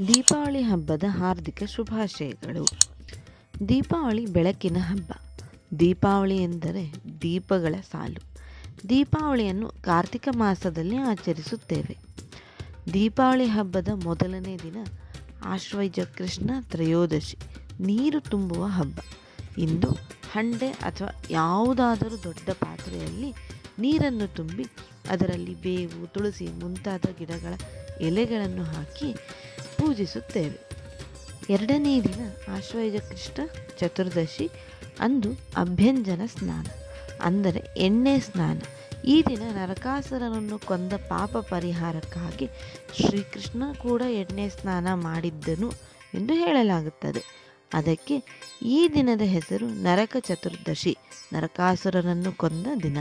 ದೀಪಾವಳಿ ಹಬ್ಬದ ಹಾರ್ದಿಕ ಶುಭಾಶಯಗಳು ದೀಪಾವಳಿ ಬೆಳಕಿನ ಹಬ್ಬ ದೀಪಾವಳಿ ಎಂದರೆ ದೀಪಗಳ ಸಾಲು ದೀಪಾವಳಿಯನ್ನು ಕಾರ್ತಿಕ ಮಾಸದಲ್ಲಿ ಆಚರಿಸುತ್ತೇವೆ ದೀಪಾವಳಿ ಹಬ್ಬದ ಮೊದಲನೇ ದಿನ ಆಶ್ವಯುಜ ಕೃಷ್ಣ ತ್ರಯೋದಶಿ ನೀರು ತುಂಬುವ ಹಬ್ಬ ಇಂದು ಹಂಡೆ ಅಥವಾ ಯಾವುದಾದರೂ ದೊಡ್ಡ ಪಾತ್ರೆಯಲ್ಲಿ ನೀರನ್ನು ತುಂಬಿ ಅದರಲ್ಲಿ ಬೇವು ತುಳಸಿ ಮುಂತಾದ ಗಿಡಗಳ ಎಲೆಗಳನ್ನು ಹಾಕಿ ಪೂಜಿಸುತ್ತೇವೆ ಎರಡನೇ ದಿನ ಆಶ್ವಯುಜ ಕೃಷ್ಣ ಚತುರ್ದಶಿ ಅಂದು ಅಭ್ಯಂಜನ ಸ್ನಾನ ಅಂದರೆ ಎಣ್ಣೆ ಸ್ನಾನ ಈ ದಿನ ನರಕಾಸುರನನ್ನು ಕೊಂದ ಪಾಪ ಪರಿಹಾರಕ್ಕಾಗಿ ಶ್ರೀಕೃಷ್ಣ ಕೂಡ ಎಣ್ಣೆ ಸ್ನಾನ ಮಾಡಿದ್ದನು ಎಂದು ಹೇಳಲಾಗುತ್ತದೆ ಅದಕ್ಕೆ ಈ ದಿನದ ಹೆಸರು ನರಕ ಚತುರ್ದಶಿ ನರಕಾಸುರನನ್ನು ಕೊಂದ ದಿನ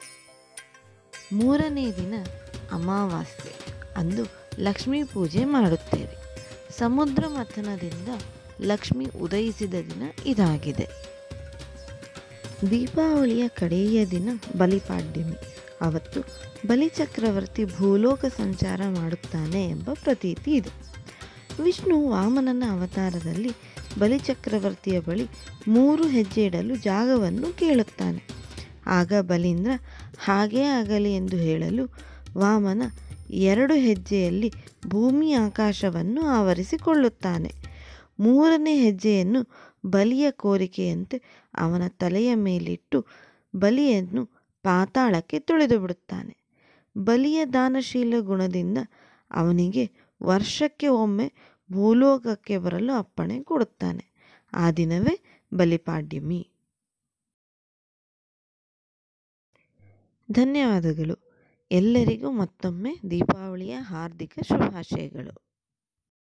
ಮೂರನೇ ದಿನ ಅಮಾವಾಸ್ಯೆ ಅಂದು ಲಕ್ಷ್ಮೀ ಪೂಜೆ ಮಾಡುತ್ತೇವೆ ಸಮುದ್ರ ಮಥನದಿಂದ ಲಕ್ಷ್ಮಿ ಉದಯಿಸಿದ ದಿನ ಇದಾಗಿದೆ ದೀಪಾವಳಿಯ ಕಡೆಯ ದಿನ ಬಲಿಪಾಡ್ಯಮಿ ಅವತ್ತು ಬಲಿಚಕ್ರವರ್ತಿ ಭೂಲೋಕ ಸಂಚಾರ ಮಾಡುತ್ತಾನೆ ಎಂಬ ಪ್ರತೀತಿ ಇದೆ ವಿಷ್ಣು ವಾಮನನ ಅವತಾರದಲ್ಲಿ ಬಲಿಚಕ್ರವರ್ತಿಯ ಬಳಿ ಮೂರು ಹೆಜ್ಜೆ ಇಡಲು ಜಾಗವನ್ನು ಕೇಳುತ್ತಾನೆ ಆಗ ಬಲೀಂದ್ರ ಹಾಗೇ ಆಗಲಿ ಎಂದು ಹೇಳಲು ವಾಮನ ಎರಡು ಹೆಜ್ಜೆಯಲ್ಲಿ ಭೂಮಿ ಆಕಾಶವನ್ನು ಆವರಿಸಿಕೊಳ್ಳುತ್ತಾನೆ ಮೂರನೇ ಹೆಜ್ಜೆಯನ್ನು ಬಲಿಯ ಕೋರಿಕೆಯಂತೆ ಅವನ ತಲೆಯ ಮೇಲಿಟ್ಟು ಬಲಿಯನ್ನು ಪಾತಾಳಕ್ಕೆ ತುಳಿದು ಬಿಡುತ್ತಾನೆ ಬಲಿಯ ದಾನಶೀಲ ಗುಣದಿಂದ ಅವನಿಗೆ ವರ್ಷಕ್ಕೆ ಒಮ್ಮೆ ಭೂಲೋಕಕ್ಕೆ ಬರಲು ಅಪ್ಪಣೆ ಕೊಡುತ್ತಾನೆ ಆ ದಿನವೇ ಬಲಿಪಾಡ್ಯಮಿ ಧನ್ಯವಾದಗಳು ಎಲ್ಲರಿಗೂ ಮತ್ತೊಮ್ಮೆ ದೀಪಾವಳಿಯ ಹಾರ್ದಿಕ ಶುಭಾಶಯಗಳು